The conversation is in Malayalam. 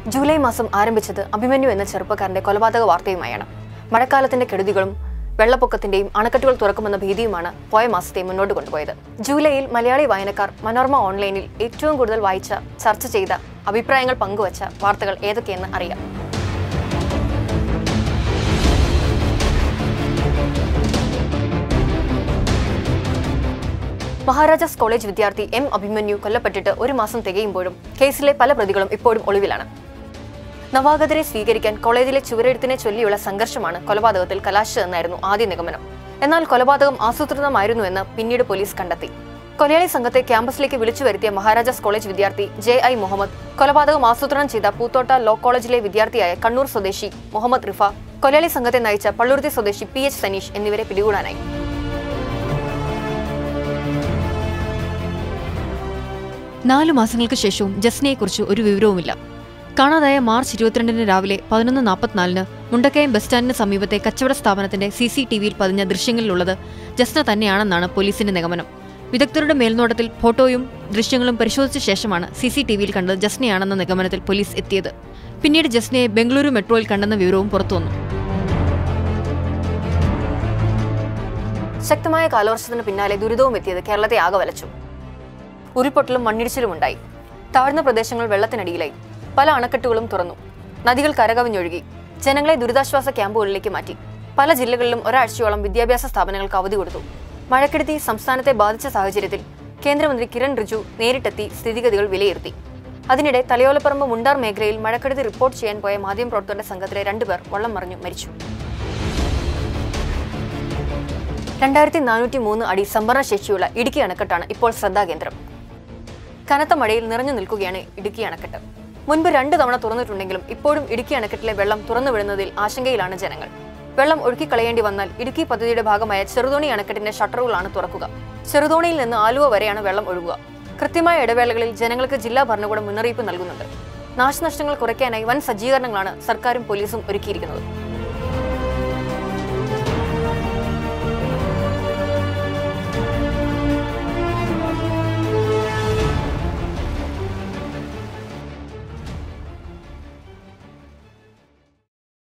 ജൂലൈ മാസം ആരംഭിച്ചത് അഭിമന്യു എന്ന ചെറുപ്പക്കാരന്റെ കൊലപാതക വാർത്തയുമായാണ് മഴക്കാലത്തിന്റെ കെടുതികളും വെള്ളപ്പൊക്കത്തിന്റെയും അണക്കെട്ടുകൾ തുറക്കുമെന്ന ഭീതിയുമാണ് പോയ മാസത്തെ മുന്നോട്ട് കൊണ്ടുപോയത് ജൂലൈയിൽ മലയാളി വായനക്കാർ മനോരമ ഓൺലൈനിൽ ഏറ്റവും കൂടുതൽ വായിച്ച ചർച്ച ചെയ്ത അഭിപ്രായങ്ങൾ പങ്കുവച്ച വാർത്തകൾ ഏതൊക്കെയെന്ന് അറിയാം മഹാരാജാസ് കോളേജ് വിദ്യാർത്ഥി എം അഭിമന്യു കൊല്ലപ്പെട്ടിട്ട് ഒരു മാസം തികയുമ്പോഴും കേസിലെ പല പ്രതികളും ഇപ്പോഴും ഒളിവിലാണ് നവാഗതരെ സ്വീകരിക്കാൻ കോളേജിലെ ചുവരെഴുത്തിനെ ചൊല്ലിയുള്ള സംഘർഷമാണ് കൊലപാതകത്തിൽ കലാശിച്ചതെന്നായിരുന്നു ആദ്യ നിഗമനം എന്നാൽ കൊലപാതകം ആസൂത്രിതമായിരുന്നുവെന്ന് പിന്നീട് പോലീസ് കണ്ടെത്തി കൊലയാളി സംഘത്തെ ക്യാമ്പസിലേക്ക് വിളിച്ചു വരുത്തിയ മഹാരാജാസ് കോളേജ് വിദ്യാർത്ഥി ജെ ഐ മുഹമ്മദ് കൊലപാതകം ആസൂത്രണം ചെയ്ത പൂത്തോട്ട ലോ കോളേജിലെ വിദ്യാർത്ഥിയായ കണ്ണൂർ സ്വദേശി മുഹമ്മദ് റിഫ കൊലയാളി സംഘത്തെ നയിച്ച പള്ളുരുത്തി സ്വദേശി പി എച്ച് സനീഷ് എന്നിവരെ പിടികൂടാനായി നാലു മാസങ്ങൾക്ക് ശേഷവും ജസ്നയെക്കുറിച്ച് ഒരു വിവരവുമില്ല കാണാതായ മാർച്ച് ഇരുപത്തിരണ്ടിന് രാവിലെ പതിനൊന്ന് നാൽപ്പത്തിനാലിന് മുണ്ടക്കയം ബസ് സ്റ്റാൻഡിന് സമീപത്തെ കച്ചവട സ്ഥാപനത്തിന്റെ സി സി ടി വിയിൽ പതിഞ്ഞ ദൃശ്യങ്ങളിലുള്ളത് ജസ്ന തന്നെയാണെന്നാണ് പോലീസിന്റെ നിഗമനം വിദഗ്ധരുടെ മേൽനോട്ടത്തിൽ ഫോട്ടോയും ദൃശ്യങ്ങളും പരിശോധിച്ച ശേഷമാണ് സി സി ടി വിയിൽ കണ്ടത് ജസ്നയാണെന്ന നിഗമനത്തിൽ പോലീസ് എത്തിയത് പിന്നീട് ജസ്നയെ ബംഗളൂരു മെട്രോയിൽ കണ്ടെന്ന വിവരവും പുറത്തുവന്നു ശക്തമായ കാലവർഷത്തിന് പിന്നാലെ ദുരിതവും എത്തിയത് കേരളത്തെ ആകെ വലച്ചു ഉരുൾപൊട്ടലും മണ്ണിടിച്ചിലും ഉണ്ടായി താഴ്ന്ന പ്രദേശങ്ങൾ വെള്ളത്തിനടിയിലായി പല അണക്കെട്ടുകളും തുറന്നു നദികൾ കരകവിഞ്ഞൊഴുകി ജനങ്ങളെ ദുരിതാശ്വാസ ക്യാമ്പുകളിലേക്ക് മാറ്റി പല ജില്ലകളിലും ഒരാഴ്ചയോളം വിദ്യാഭ്യാസ സ്ഥാപനങ്ങൾക്ക് അവധി കൊടുത്തു മഴക്കെടുതി സംസ്ഥാനത്തെ ബാധിച്ച സാഹചര്യത്തിൽ കേന്ദ്രമന്ത്രി കിരൺ റിജു നേരിട്ടെത്തി സ്ഥിതിഗതികൾ വിലയിരുത്തി അതിനിടെ തലയോലപ്പറമ്പ് മുണ്ടാർ മേഖലയിൽ മഴക്കെടുതി റിപ്പോർട്ട് ചെയ്യാൻ പോയ മാധ്യമപ്രവർത്തകരുടെ സംഘത്തിലെ രണ്ടുപേർ വള്ളം മറിഞ്ഞു മരിച്ചു രണ്ടായിരത്തി നാനൂറ്റി മൂന്ന് അടി സംഭരണ ശേഷിയുള്ള ഇടുക്കി അണക്കെട്ടാണ് ഇപ്പോൾ ശ്രദ്ധാകേന്ദ്രം കനത്ത മഴയിൽ നിറഞ്ഞു നിൽക്കുകയാണ് ഇടുക്കി അണക്കെട്ട് മുൻപ് രണ്ട് തവണ തുറന്നിട്ടുണ്ടെങ്കിലും ഇപ്പോഴും ഇടുക്കി അണക്കെട്ടിലെ വെള്ളം തുറന്നു വിടുന്നതിൽ ആശങ്കയിലാണ് ജനങ്ങൾ വെള്ളം ഒഴുക്കിക്കളയേണ്ടി വന്നാൽ ഇടുക്കി പദ്ധതിയുടെ ഭാഗമായ ചെറുതോണി അണക്കെട്ടിന്റെ ഷട്ടറുകളാണ് തുറക്കുക ചെറുതോണിയിൽ നിന്ന് ആലുവ വരെയാണ് വെള്ളം ഒഴുകുക കൃത്യമായ ഇടവേളകളിൽ ജനങ്ങൾക്ക് ജില്ലാ ഭരണകൂടം മുന്നറിയിപ്പ് നൽകുന്നുണ്ട് നാശനഷ്ടങ്ങൾ കുറയ്ക്കാനായി വൻ സജ്ജീകരണങ്ങളാണ് സർക്കാരും പോലീസും ഒരുക്കിയിരിക്കുന്നത്